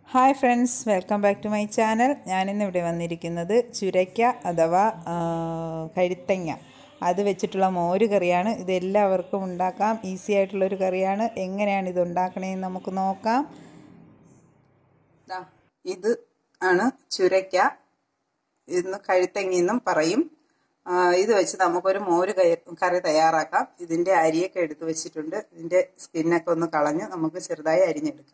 hi friends welcome back to my channel ഞാനിന്ന് ഇവിടെ വന്നിരിക്കുന്നത് ചുരയ്ക്ക അഥവാ ആ, കഴുത്തങ്ങ അത് വെച്ചിട്ടുള്ള മോര് കറിയാണ് ഇത് എല്ലാവർക്കും ഉണ്ടാക്കാം ഈസി ആയിട്ടുള്ളൊരു കറിയാണ് എങ്ങനെയാണ് ഇത് ഉണ്ടാക്കണേന്ന് നമുക്ക് നോക്കാം ഇത് ആണ് ചുരയ്ക്ക ഇന്ന് കഴുത്തങ്ങയെന്നും പറയും ആ, ഇത് വെച്ച് നമുക്കൊരു മോര് കയ- കറി തയ്യാറാക്കാം ഇതിൻ്റെ അരിയൊക്കെ എടുത്ത് വെച്ചിട്ടുണ്ട് ഇതിൻ്റെ സ്കിന്നൊക്കെ ഒന്ന് കളഞ്ഞ് നമുക്ക് ചെറുതായി അരിഞ്ഞെടുക്കാം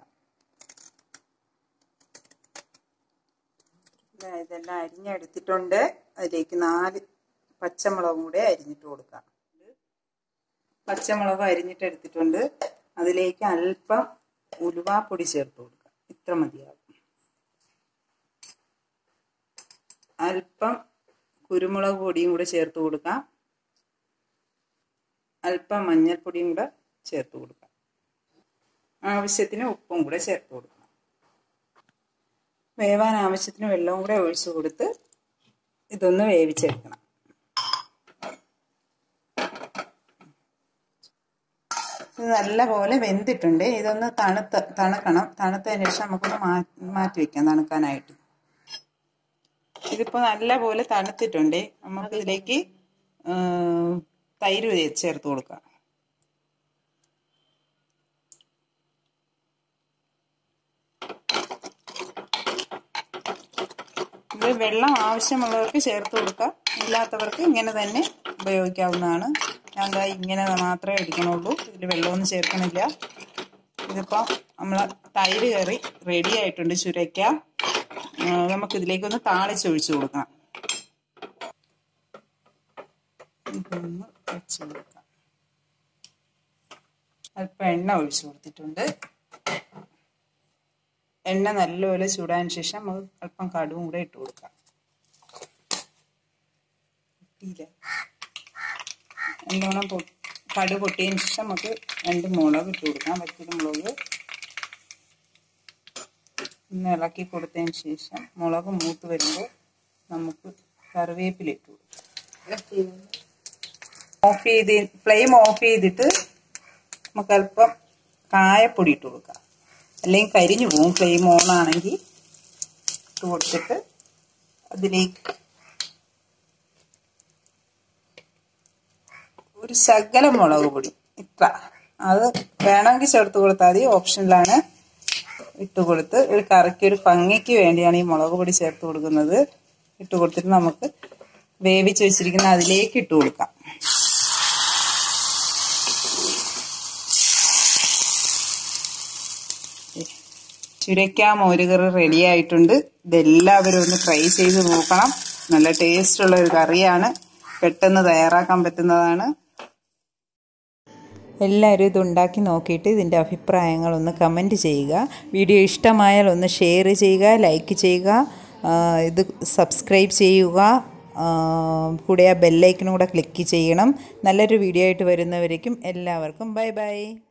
ദാ ഇതെല്ലാം അരിഞ്ഞെടുത്തിട്ടുണ്ട് അതിലേക്ക് നാല് പച്ചമുളകും കൂടെ അരിഞ്ഞിട്ട് കൊടുക്കാം പച്ചമുളക് അരിഞ്ഞിട്ട് എടുത്തിട്ടുണ്ട് അതിലേക്ക് അല്പം ഉലുവാപ്പൊടി ചേർത്ത് കൊടുക്കാം ഇത്ര മതിയാകും അല്പം കുരുമുളക് പൊടിയും കൂടെ ചേർത്ത് കൊടുക്കാം അല്പം മഞ്ഞൾപ്പൊടിയും കൂടെ ചേർത്ത് കൊടുക്കാം ആവശ്യത്തിന് ഉപ്പും കൂടെ ചേർത്ത് കൊടുക്കാം വേവാൻ ആവശ്യത്തിന് വെള്ളവും കൂടെ ഒഴിച്ചു കൊടുത്ത് ഇതൊന്ന് വേവിച്ചെടുക്കണം ഇത് നല്ലപോലെ വെന്തിട്ടുണ്ട് ഇതൊന്ന് തണുത്ത് തണുക്കണം തണുത്തതിന് ശേഷം നമുക്കൊന്ന് മാ മാറ്റി വെക്കാം തണുക്കാനായിട്ട് ഇതിപ്പോൾ നല്ലപോലെ തണുത്തിട്ടുണ്ട് നമുക്ക് ഇതിലേക്ക് തൈര് ചേർത്ത് കൊടുക്കാം ഇത് വെള്ളം ആവശ്യമുള്ളവർക്ക് ചേർത്ത് കൊടുക്കാം ഇല്ലാത്തവർക്ക് ഇങ്ങനെ തന്നെ ഉപയോഗിക്കാവുന്നതാണ് ഞാൻ ദാ ഇങ്ങനെ മാത്രമേ എടുക്കണുള്ളൂ ഇതിൽ വെള്ളമൊന്നും ചേർക്കണില്ല ഇതിപ്പോൾ നമ്മൾ തൈര് കറി റെഡി ആയിട്ടുണ്ട് ചുരയ്ക്ക ആ, നമുക്കിതിലേക്കൊന്ന് താളിച്ചൊഴിച്ചു കൊടുക്കാം ഇതൊന്ന് വെച്ച് കൊടുക്കാം അല്പം എണ്ണ ഒഴിച്ചു കൊടുത്തിട്ടുണ്ട് എണ്ണ നല്ലപോലെ ചൂടാൻ ശേഷം നമുക്ക് അല്പം കടുവും കൂടെ ഇട്ട് കൊടുക്കാം ഇല്ല നല്ലോണം പൊ കടു പൊട്ടിയതിന് ശേഷം നമുക്ക് രണ്ട് മുളക് ഇട്ട് കൊടുക്കാം വറ്റൽ മുളക് ഒന്ന് ഇളക്കി കൊടുത്തതിന് ശേഷം മുളക് മൂത്ത് വരുമ്പോൾ നമുക്ക് കറിവേപ്പില ഇട്ട് കൊടുക്കാം ഓഫ് ചെയ്ത് ഫ്ലെയിം ഓഫ് ചെയ്തിട്ട് നമുക്ക് അല്പം കായപ്പൊടി ഇട്ട് കൊടുക്കാം അല്ലെങ്കിൽ കരിഞ്ഞു പോകും ഫ്ലെയിം ഓൺ ആണെങ്കിൽ ഇട്ട് കൊടുത്തിട്ട് അതിലേക്ക് ഒരു ശകലം മുളക് പൊടി ഇത്ര അത് വേണമെങ്കിൽ ചേർത്ത് കൊടുത്താൽ മതി ഓപ്ഷനിലാണ് ഇട്ട് കൊടുത്ത് ഒരു കറിക്ക് ഒരു ഭംഗിക്ക് വേണ്ടിയാണ് ഈ മുളക് പൊടി ചേർത്ത് കൊടുക്കുന്നത് ഇട്ട് കൊടുത്തിട്ട് നമുക്ക് വേവിച്ച് വെച്ചിരിക്കുന്ന അതിലേക്ക് ഇട്ട് കൊടുക്കാം ചുരയ്ക്ക മോരുകറി റെഡി ആയിട്ടുണ്ട് ഇതെല്ലാവരും ഒന്ന് ട്രൈ ചെയ്ത് നോക്കണം നല്ല ടേസ്റ്റുള്ള ഒരു കറിയാണ് പെട്ടെന്ന് തയ്യാറാക്കാൻ പറ്റുന്നതാണ് എല്ലാവരും ഇത് ഉണ്ടാക്കി നോക്കിയിട്ട് ഇതിൻ്റെ അഭിപ്രായങ്ങൾ ഒന്ന് കമൻറ്റ് ചെയ്യുക വീഡിയോ ഇഷ്ടമായാൽ ഒന്ന് ഷെയർ ചെയ്യുക ലൈക്ക് ചെയ്യുക ആ, ഇത് സബ്സ്ക്രൈബ് ചെയ്യുക ആ, കൂടെ ആ ബെല്ലൈക്കനും കൂടെ ക്ലിക്ക് ചെയ്യണം നല്ലൊരു വീഡിയോ ആയിട്ട് വരുന്നവരേക്കും എല്ലാവർക്കും ബൈ ബൈ